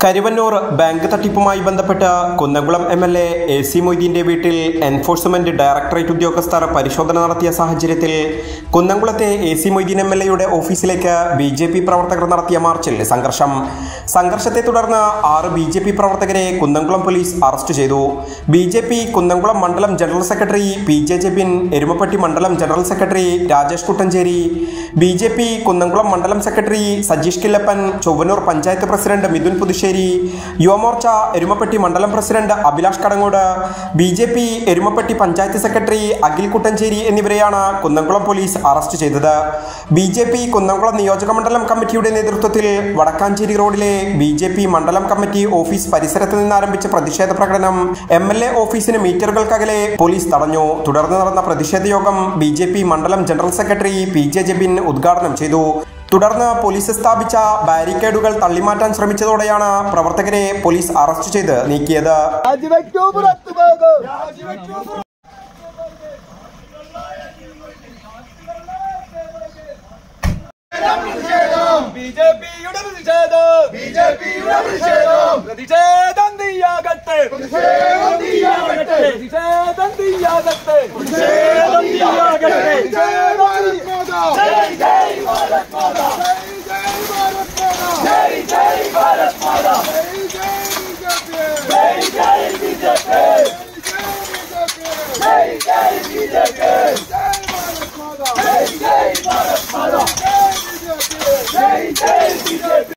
Karuvannur bank തട്ടിപ്പുമായി ബന്ധപ്പെട്ട് Kunnamkulam M L A A C മൊയ്തീന്റെ വീട്ടിൽ എൻഫോഴ്സ്മെന്റ് ഡയറക്ടറേറ്റ് ഉദ്യോഗസ്ഥർ പരിശോധന നടത്തിയ സാഹചര്യത്തിൽ കുന്നംകുളത്തെ A C Moideen M L എയുടെ ഓഫീസിലേക്ക് ബി ജെ പി പ്രവർത്തകർ നടത്തിയ മാർച്ചിൽ സംഘർഷം സംഘർഷത്തെ തുടർന്ന് ആറ് ബി ജെ പി പ്രവർത്തകരെ കുന്നംകുളം പോലീസ് അറസ്റ്റ് ചെയ്തു ബി ജെ പി കുന്നംകുളം മണ്ഡലം general secretary P J Jebin Erumapetty മണ്ഡലം general secretary Rajesh Kuttancherry B J P Kunnamkulam മണ്ഡലം സെക്രട്ടറി സജീഷ് കില്ലപ്പൻ ചൊവ്വന്നൂർ പഞ്ചായത്ത് പ്രസിഡന്റ് മിഥുൻ പുതുശ്ശേരി യുവമോർച്ച എരുമപ്പെട്ടി മണ്ഡലം president Abhilash Kadangode B J P Erumapetty panchayat secretary Akhil Kuttancherry എന്നിവരെയാണ് കുന്നംകുളം പോലീസ് അറസ്റ്റ് ചെയ്തത് ബി ജെ പി കുന്നംകുളം നിയോജക മണ്ഡലം കമ്മിറ്റിയുടെ നേതൃത്വത്തിൽ വടക്കാഞ്ചേരി റോഡിലെ ബി ജെ പി മണ്ഡലം കമ്മിറ്റി ഓഫീസ് പരിസരത്ത് നിന്ന് ആരംഭിച്ച പ്രതിഷേധ പ്രകടനം എം എൽ എ ഓഫീസിന് മീറ്ററുകൾക്കകലെ പോലീസ് തടഞ്ഞു തുടർന്ന് നടന്ന പ്രതിഷേധ യോഗം ബി ജെ പി മണ്ഡലം general secretary P J Jebin ഉദ്ഘാടനം ചെയ്തു തുടർന്ന് പോലീസ് സ്ഥാപിച്ച ബാരിക്കേഡുകൾ തള്ളിമാറ്റാൻ ശ്രമിച്ചതോടെയാണ് പ്രവർത്തകരെ പോലീസ് അറസ്റ്റ് ചെയ്ത് നീക്കിയത് രാജിവെക്കൂ പുറത്തു പോകൂ രാജിവെക്കൂ ബി ജെ പിയുടെ പ്രതിഷേധം ബി ജെ പിയുടെ പ്രതിഷേധം പ്രതിഷേധം തീയാകട്ടെ പ്രതിഷേധം തീയാകട്ടെ പ്രതിഷേധം തീയാകട്ടെ പ്രതിഷേധം തീയാകട്ടെ ജയ് ജയ് ഭാരത് മാതാ ജയ് ജയ് ഭാരത് മാതാ ജയ് ജയ് ബി ജെ പി ജയ് ജയ് ബി ജെ പി ജയ് ജയ് ഭാരത് മാതാ ജയ് ജയ് ബി ജെ പി